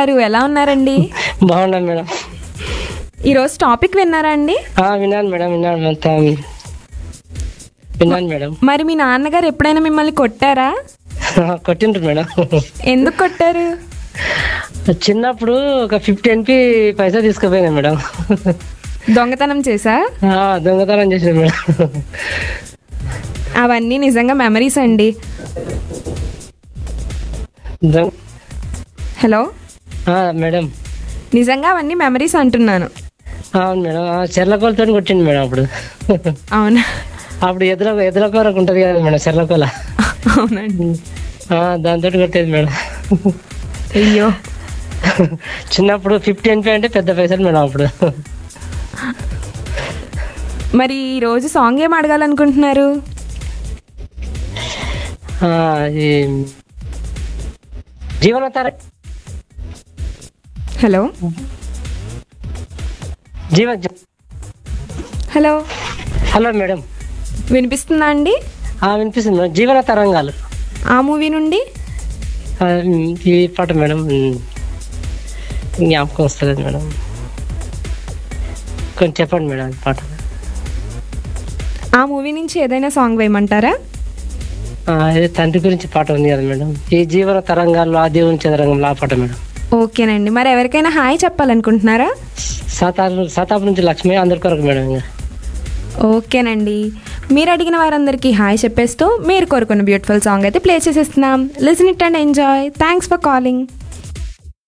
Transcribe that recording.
గారు ఎలా ఉన్నారండి బాగున్నాను మేడం ఈరోజు టాపిక్ విన్నారా అండి ఆ, విన్నాను మేడం విన్నాను మొత్తం విన్నాను మేడం మరి మీ నాన్నగారు ఎప్పుడైనా మిమ్మల్ని కొట్టారా కొట్టిండ్రు మేడం ఎందుకు కొట్టారు చిన్నప్పుడు ఒక ఫిఫ్టీ ఎన్పి పైసా తీసుకుపోయినా మేడం దొంగతనం చేసా ఆ, దొంగతనం చేసిన మేడం అవన్నీ నిజంగా మెమరీస్ అండి దొంగ హలో ఆ, మేడం నిజంగా అవన్నీ మెమరీస్ అంటున్నాను అవును మేడం చెర్లకోలతో కొట్టిండు మేడం అప్పుడు అవునా అప్పుడు ఎదుర ఎదురకోరకు ఉంటుంది కదా మేడం చెర్లకోల అవునండి దాంతో కొట్టేది మేడం అయ్యో చిన్నప్పుడు ఫిఫ్టీ ఎన్పి అంటే పెద్ద పైసలు మేడం అప్పుడు మరి ఈరోజు సాంగ్ ఏం అడగాలనుకుంటున్నారు ఆ, ఈ Jeevanatara hello Jeeva hello hello madam వినిపిస్తుందా అండి ఆ, వినిపిస్తుంది మేడం జీవన తరంగాలు ఆ మూవీ నుండి ఆ, ఈ పాట మేడం ఉమ్, జ్ఞాపకం వస్తలేదు మేడం కొంచెం చెప్పండి మేడం ఈ పాట ఆ మూవీ నుంచి ఏదైనా సాంగ్ వేయమంటారా ఆ, ఇది తండ్రి గురించి పాట ఉంది కదా మేడం ఈ జీవన తరంగాల్లో ఆ దేవుని చదరంగంలో ఆ పాట మేడం ఓకేనండి మరి ఎవరికైనా హాయ్ చెప్పాలనుకుంటున్నారా సాతాపు సాతాపు నుంచి లక్ష్మి అందరి కొరకు మేడం ఇంకా ఓకేనండి మీరు అడిగిన వారందరికీ హాయ్ చెప్పేస్తూ మీరు కోరుకున్న బ్యూటిఫుల్ సాంగ్ అయితే ప్లే చేసేస్తున్నాం listen it and enjoy thanks for calling